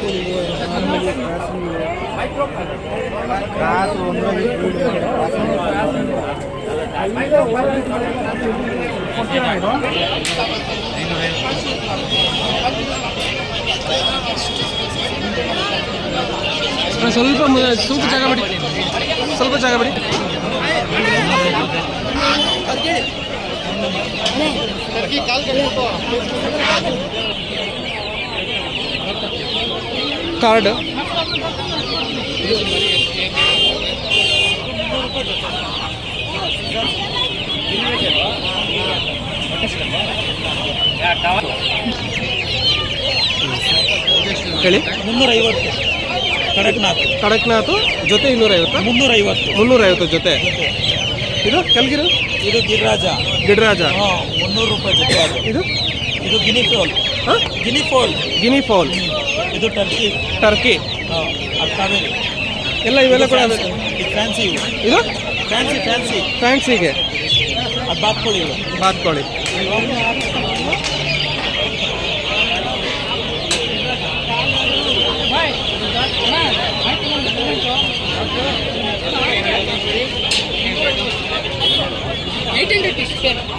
cross ಒಂದರಲ್ಲಿ ಅಣ್ಣ, ಸ್ವಲ್ಪ ಮುಂದೆ ಸ್ವಲ್ಪ ಜಾಗ ಬಿಡಿ ಸ್ವಲ್ಪ ಜಾಗ ಬಿಡಿ ಕಾರ್ಡ್ ಹೇಳಿ ಮುನ್ನೂರೈವತ್ತು ಕಡಕ್ನಾಥ್ ಕಡಕ್ನಾಥ್ ಜೊತೆ ಇನ್ನೂರೈವತ್ತಾ ಮುನ್ನೂರೈವತ್ತು ಮುನ್ನೂರೈವತ್ತು ಜೊತೆ ಇದು ಕಲ್ಗಿರು ಇದು ಗಿರಿರಾಜ ಗಿಡರಾಜ ಹಾಂ ಮುನ್ನೂರು ರೂಪಾಯಿ ಜೊತೆ ಅದು ಇದು ಇದು ಗಿನಿಫೋಲ್ ಹಾಂ ಗಿನಿಫೋಲ್ ಗಿನಿ ಫಾಲ್ ಇದು ಟರ್ಕಿ ಟರ್ಕಿ ಹಾಂ ಅದು ಕಾವೇರಿ ಎಲ್ಲ ಇವೆಲ್ಲ ಕೂಡ ಇದು ಫ್ಯಾನ್ಸಿ ಇವು ಇದು ಫ್ಯಾನ್ಸಿ ಫ್ಯಾನ್ಸಿ ಫ್ಯಾನ್ಸಿಗೆ ಅದು ಬಾತ್ಕೊಳ್ಳಿ ಇವು ಬಾತ್ಕೋಳಿ ಏಯ್ಟ್ ಹಂಡ್ರೆಡ್ ಪೀಸ್